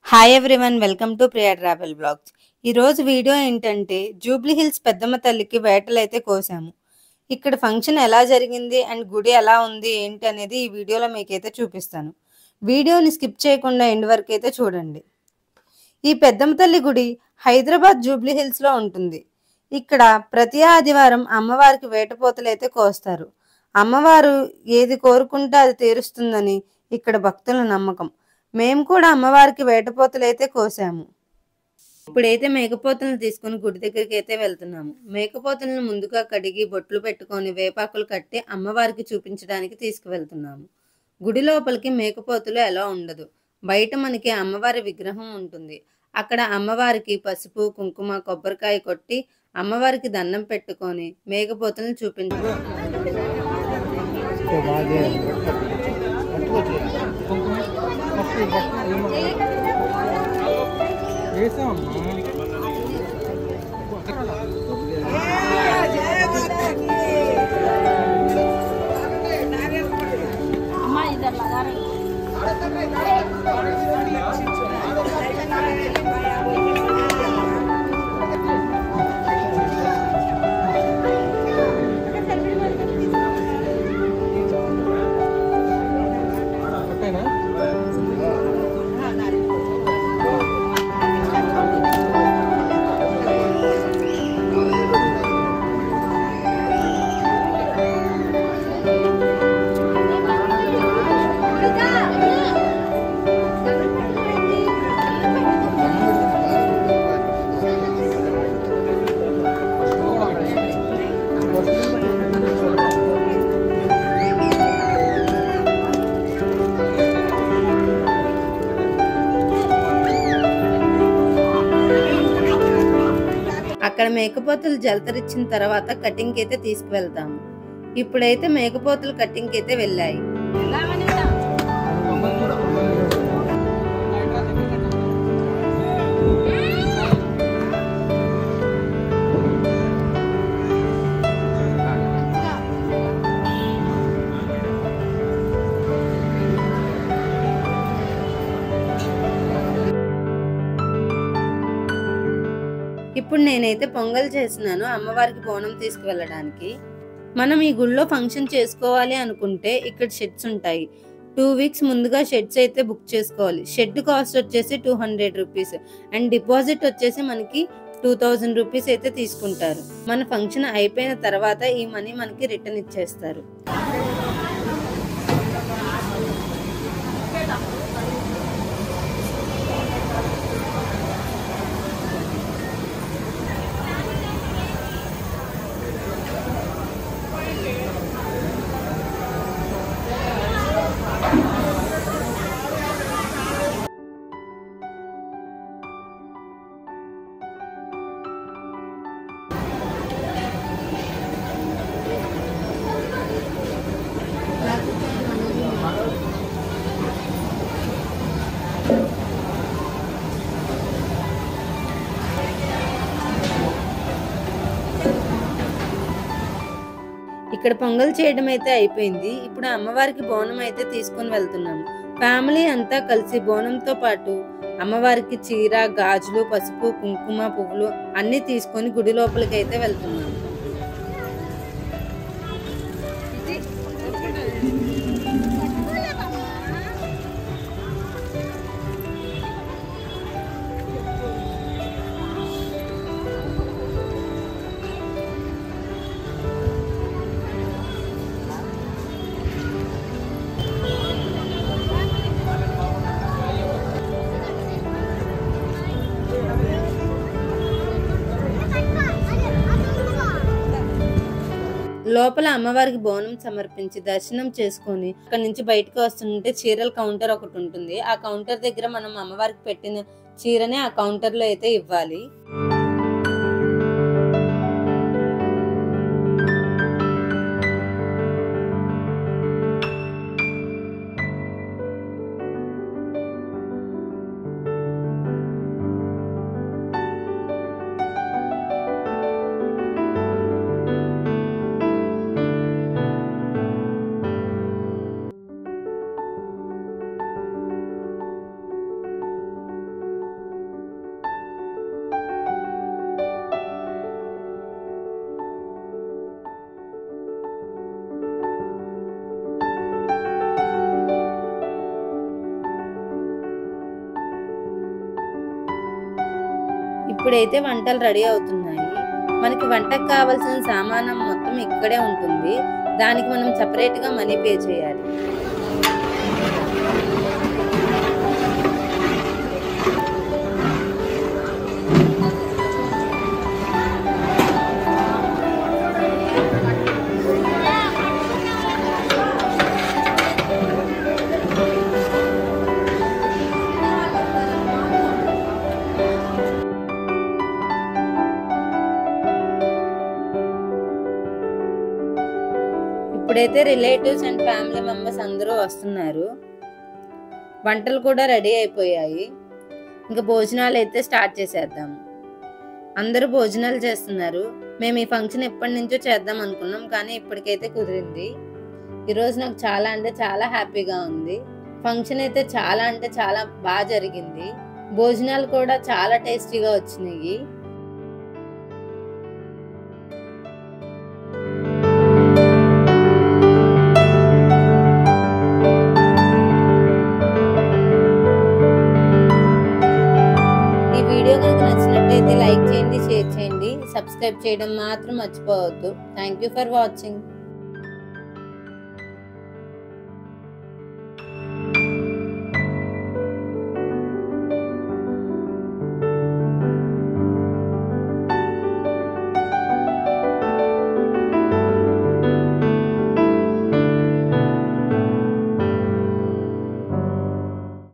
hi everyone welcome to Priya travel blogs ఈరోజు video ఏంటంటే జూబ్లీ హిల్స్ పెద్దమ్మ తల్లికి వేటలైతే కోసాము ఇక్కడ ఫంక్షన్ ఎలా జరిగింది అండ్ గుడి ఎలా ఉంది ఏంటి అనేది ఈ వీడియోలో మీకైతే చూపిస్తాను వీడియోని స్కిప్ చేయకుండా ఎండ్ వరకు అయితే చూడండి ఈ పెద్దమ్మ తల్లి గుడి హైదరాబాద్ జూబ్లీ హిల్స్లో ఉంటుంది ఇక్కడ ప్రతి ఆదివారం అమ్మవారికి వేటపోతలు అయితే కోస్తారు అమ్మవారు ఏది కోరుకుంటే అది తీరుస్తుందని ఇక్కడ భక్తుల నమ్మకం మేము కూడా అమ్మవారికి వేటపోతలు అయితే కోసాము ఇప్పుడైతే మేకపోతలను తీసుకుని గుడి దగ్గరికి అయితే వెళ్తున్నాము మేకపోతలను ముందుగా కడిగి బొట్లు పెట్టుకొని వేపాకులు కట్టి అమ్మవారికి చూపించడానికి తీసుకువెళ్తున్నాము గుడి లోపలికి మేకపోతులు ఎలా ఉండదు బయట మనకి అమ్మవారి విగ్రహం ఉంటుంది అక్కడ అమ్మవారికి పసుపు కుంకుమ కొబ్బరికాయ కొట్టి అమ్మవారికి దండం పెట్టుకొని మేకపోతులను చూపించారు उसके बाद ये ఓకేనా అక్కడ మేకపోతులు జలతరిచ్చిన తర్వాత కటింగ్ అయితే తీసుకువెళ్తాము ఇప్పుడైతే మేకపోతులు కటింగ్ అయితే వెళ్ళాయి ఇప్పుడు నేనైతే పొంగల్ చేసినాను అమ్మవారికి బోనం తీసుకువెళ్ళడానికి మనం ఈ గుళ్ళో ఫంక్షన్ చేసుకోవాలి అనుకుంటే ఇక్కడ షెడ్స్ ఉంటాయి టూ వీక్స్ ముందుగా షెడ్స్ అయితే బుక్ చేసుకోవాలి షెడ్ కాస్ట్ వచ్చేసి two hundred rupees and deposit వచ్చేసి మనకి టూ థౌజండ్ రూపీస్ అయితే తీసుకుంటారు మన ఫంక్షన్ అయిపోయిన తర్వాత ఈ మనీ మనకి రిటర్న్ ఇచ్చేస్తారు ఇక్కడ పొంగల్ చేయడం అయితే అయిపోయింది ఇప్పుడు అమ్మవారికి బోనం అయితే తీసుకొని వెళ్తున్నాము ఫ్యామిలీ అంతా కలిసి బోనంతో పాటు అమ్మవారికి చీర గాజులు పసుపు కుంకుమ పువ్వులు అన్ని తీసుకొని గుడి లోపలికి అయితే వెళ్తున్నాము లోపల అమ్మవారికి బోనం సమర్పించి దర్శనం చేసుకొని అక్కడ నుంచి బయటకు వస్తుంటే చీరల కౌంటర్ ఒకటి ఉంటుంది ఆ కౌంటర్ దగ్గర మనం అమ్మవారికి పెట్టిన చీరని ఆ కౌంటర్ లో అయితే ఇవ్వాలి ఇప్పుడైతే వంటలు రెడీ అవుతున్నాయి మనకి వంటకు కావాల్సిన సామానం మొత్తం ఇక్కడే ఉంటుంది దానికి మనం సపరేట్గా మనీ పే చేయాలి ఇప్పుడైతే రిలేటివ్స్ అండ్ ఫ్యామిలీ మెంబర్స్ అందరూ వస్తున్నారు వంటలు కూడా రెడీ అయిపోయాయి ఇంకా భోజనాలు అయితే స్టార్ట్ చేసేద్దాము అందరూ భోజనాలు చేస్తున్నారు మేము ఈ ఫంక్షన్ ఎప్పటి నుంచో చేద్దాం అనుకున్నాం కానీ ఇప్పటికైతే కుదిరింది ఈరోజు నాకు చాలా అంటే చాలా హ్యాపీగా ఉంది ఫంక్షన్ అయితే చాలా అంటే చాలా బాగా జరిగింది భోజనాలు కూడా చాలా టేస్టీగా వచ్చినాయి ఈ వీడియో కనుక నచ్చినట్లయితే లైక్ చేయండి షేర్ చేయండి సబ్స్క్రైబ్ చేయడం మాత్రం మర్చిపోవద్దు థ్యాంక్ యూ ఫర్ వాచింగ్